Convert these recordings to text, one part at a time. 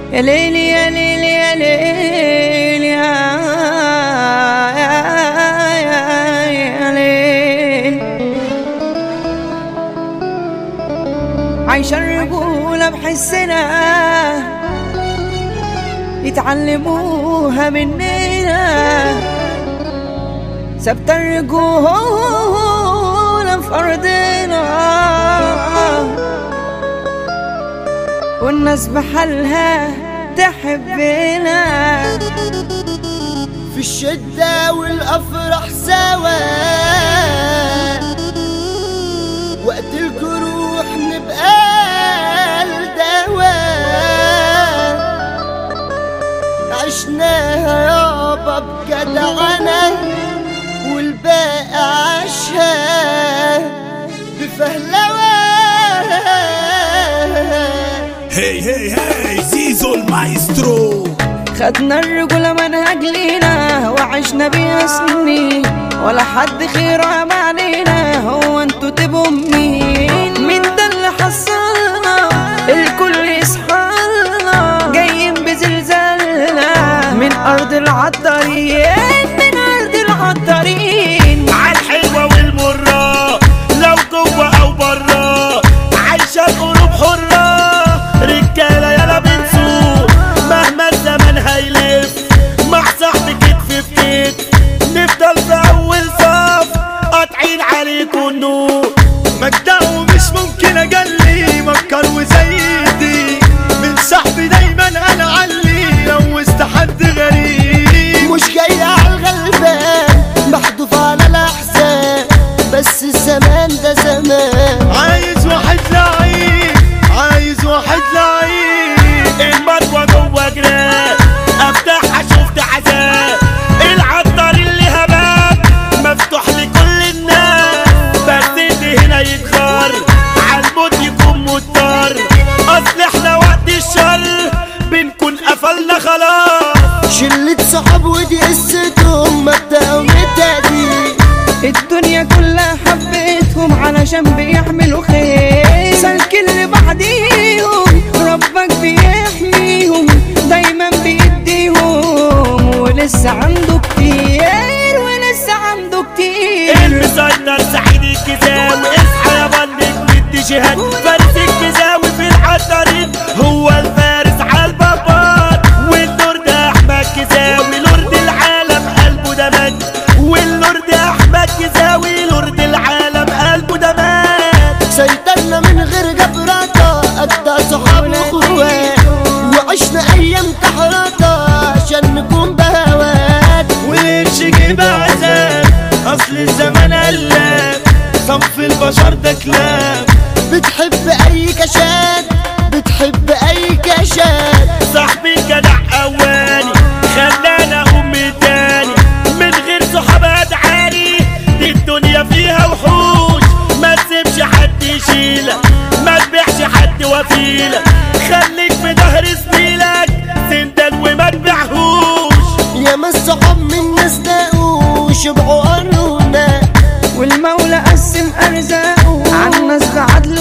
يا ليلي يا ليلي يا ليلي يا يا- يا- يا ليل عايشة الرجولة بحسنا يتعلموها مننا ثابتة الرجولة في أرضنا والناس بحالها تحبنا في الشدة والأفراح سوا وقت الجروح نبقى الدواء عشناها يابا بجدعنة والباقي عاشها بفهلوة هي هي هي زيزو المايسترو خدنا الرجولة منهج لينا وعشنا بيها سنين ولا حد خير علينا هو انتوا تبقوا مين مين ده اللي حصلنا الكل يصحالنا جايين بزلزالنا من ارض العطارين من ارض العطارين عالحلوة والمرة لو جوه أو برا عايشة القلوب حرة رجالة يلا بنسوق مهما الزمن هيلف مع صاحبي كتف في كتف نفضل في أول صف قاطعين عليكم النور مجدعه مش ممكن أجلي مكر وزيدي من صاحبي دايما أنا علي لو حد غريب مش جاي على الغلبان محذوف على الأحزان بس الزمان ده زمان عايز واحد لعيب عايز واحد لعيب المروة جوه جراب افتحها شفت عذاب العطار اللي هباب مفتوح لكل الناس بس اللي هنا يتغار عالموت يكون مضطر اصل احنا وقت الشر بنكون قفلنا خلاص شلة صحاب ودي قصتهم مبدأهم التقدير الدنيا كلها حبيتهم علشان بيعملوا خير سلك اللي بعديهم ربك بيحميهم دايما بيديهم ولسه عنده كتير ولسه عنده كتير المسيطر سعيد الكزاوي اصحى يا بندق ندي جهاد فارس الكزاوي في العطارين هو الفارس عالبابات واللورد احمد كزاوي لورد العالم قلبه ده مات واللورد احمد كزاوي لورد العالم قلبه ده مات سيطرنا من غير جبراتة أجدع صحاب وأخوات وعشنا أيام كحراتة عشان نكون بهوات والقرش جيب عذاب اصل الزمان قلاب صنف البشر ده كلاب بتحب أي كشات بتحب أي كشات صاحبي جدع اواني خلانا ام تاني من غير صحابات عالي دي الدنيا فيها وحوش ما تسيبش حد يشيلك ما تبيعش حد وفيلك خليك في ظهر زميلك سندل وما تبيعهوش يا ما الصحاب من ناس لاقوا شبعوا قرونا والمولى قسم ارزاقه عالناس بعدل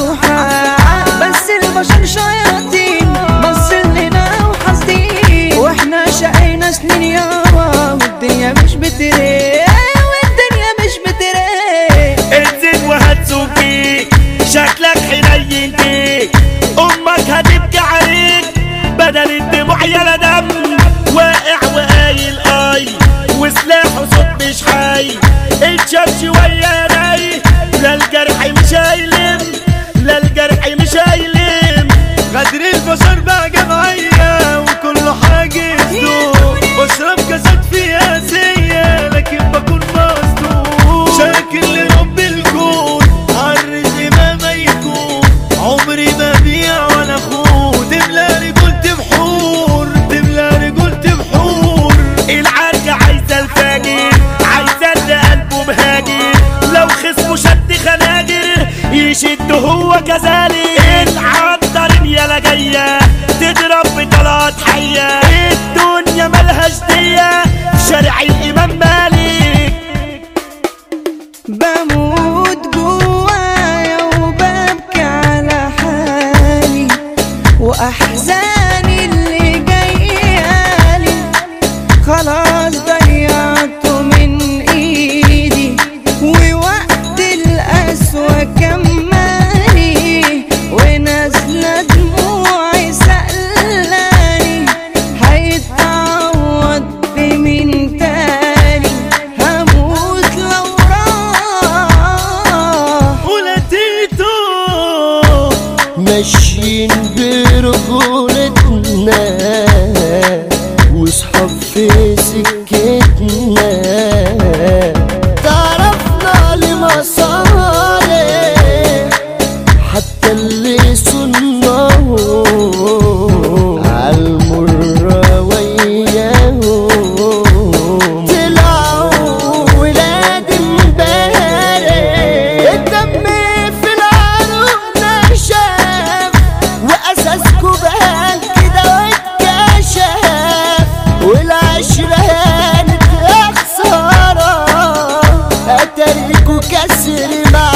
وحق بس البشر شياطين بص لنا وحاسدين واحنا شقينا سنين يابا والدنيا مش بتري والدنيا مش بتري انزل وهتسوقيك شكلك حنين بيك امك هتبكي عليك بدل الدموع يا دم واقع وقايل اي وسلاحه صوت مش حي اتشاف شويه راي لا الجرح مش هيلم لا الجرح مش هيلم غدر البشر بقى جمعية وكل حاجة يسدوه بشرب كاسات فيها سيئة لكن بكون مصدوم شاكر لرب الكون عالرزق ما ما يكون عمري ما بيع ولا اخون تملى رجولتي بحور تملى رجولتي بحور العركة عايزة الفاجر عايزة اللي قلبه مهاجر لو خصمه شد خناجر يشد هو كذلك العنطر يلا جاية تضرب بطلات حية الدنيا ملهاش دية في شارع الإمام مالك بموت جوايا وببكي على حالي واحزاني اللي خلاص ضيعته من ايدي ووقت القسوة كماني ونازلة دموعي سألاني هيتعوض بمين تاني هموت لو راح ولديتو ماشيين برجولتنا واصحاب في سكتنا تعرفنا لمصالح حتى اللي صنعه عالمرة وياهم طلعوا ولاد امبارح الدم في العروق نشف واساسكوا بان كده واتكشف والعشرة هانت يا خسارة اتاريكوا كسر مع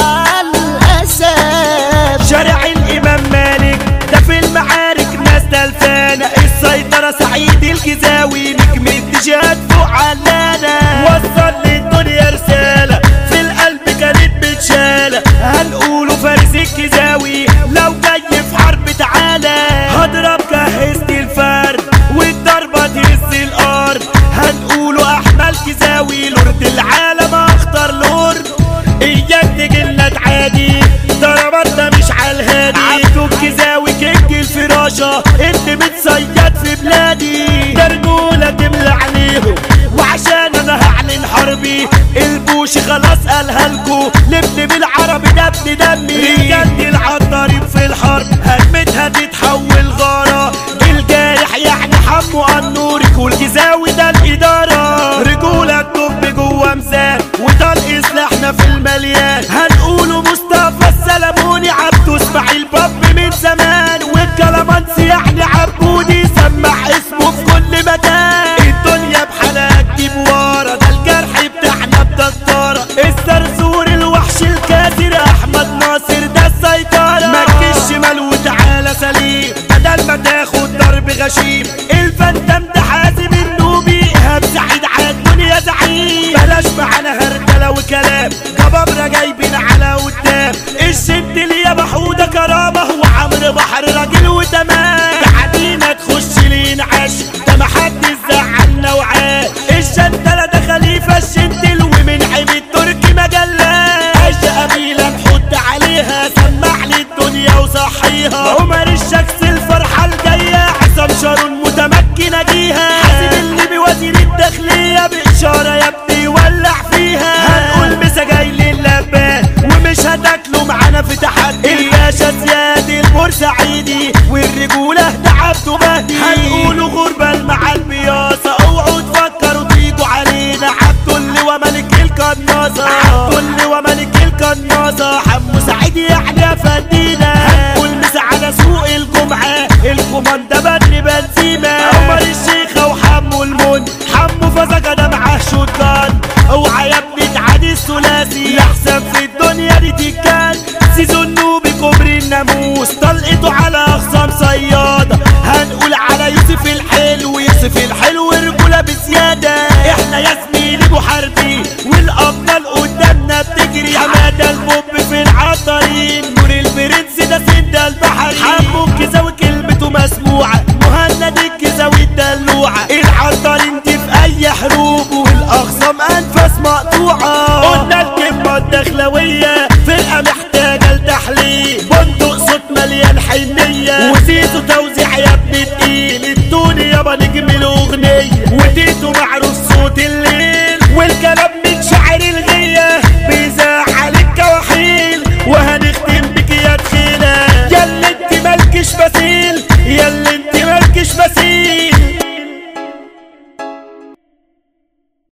الاسف شارع الامام مالك ده في المعارك ناس تلفانة السيطرة سعيد الجزاوي نجم التجاد فوق علانة وصل للدنيا رسالة في القلب كانت بتشالة هنقوله فارس الجزاوي لو جاي في حرب تعالى هضرب جهزت الفرد والضربة تهز الارض هنقوله احمد جزاوي لورد العالم اخطر لورد اياك تجيلنا تعادي ضرباتنا مش عالهادي عبدو الجزاوي كيك الفراشة انت بتصيد في بلادي ده رجولة تملى عليهم وعشان انا هعلن حربي البوش خلاص قالها لكو لبن بالعربي ده ابن دمي رجالتي العطارين في الحرب هجمتها تتحول غارة الجارح يعني حمو النورك والجزاوي ده الإدارة رجولة تطب جوه ميزان وطلق سلاحنا في المليان هنقوله مصطفى السلموني عبده اسماعيل باب من زمان والكلامانسي يعني عبودي سمع اسمه في كل مكان الدنيا بحالها تجيب ورا ده الجرح بتاعنا بدكتارة الزرزور الوحش الكاسر احمد ناصر ده السيطرة مكي الشمال وتعالى سليم بدل ما تاخد ضرب غشيم الفندم ده حازم النوبي ايهاب سعيد على الدنيا زعيم بلاش معانا هرجله وكلام كبابرة جايبين على قدام الشد يا محودة كرامة وعمرو بحر راجل وتمام تعدينا تخش لينا عش ده محدش زعلنا وعاد الشنتلة ده خليفة الشنتل ومن عيب التركي مجلات عيش قبيلة نحط عليها سمع لي الدنيا وصحيها عمر الشخص الفرحة الجاية عصام شارون متمكن اجيها حاسب اللي بوزير الداخلية بإشارة يا ابني ولع فيها هنقول مسا جاي للبان ومش هتاكلوا معانا في تحدي الباشا زياد البورسعيدي والرجولة ده عبده مهدي هنقولوا غربة مع البياصة اوعوا تفكروا تيجوا علينا عبده اللي وملك القناصة عبده اللي وملك القناصة حمو سعيد يعني يا فدينا هنقول مسا على سوق الجمعة الكوماندا بدري بنزيمة عمر الشيخة وحمو المن حمو فزكة ده معاه شوتان اوعى يا ابني تعادي الثلاثي الاحسن في الدنيا دي تكان سيزون نوبي كوبري الناموس طلقته على اخصام صيادة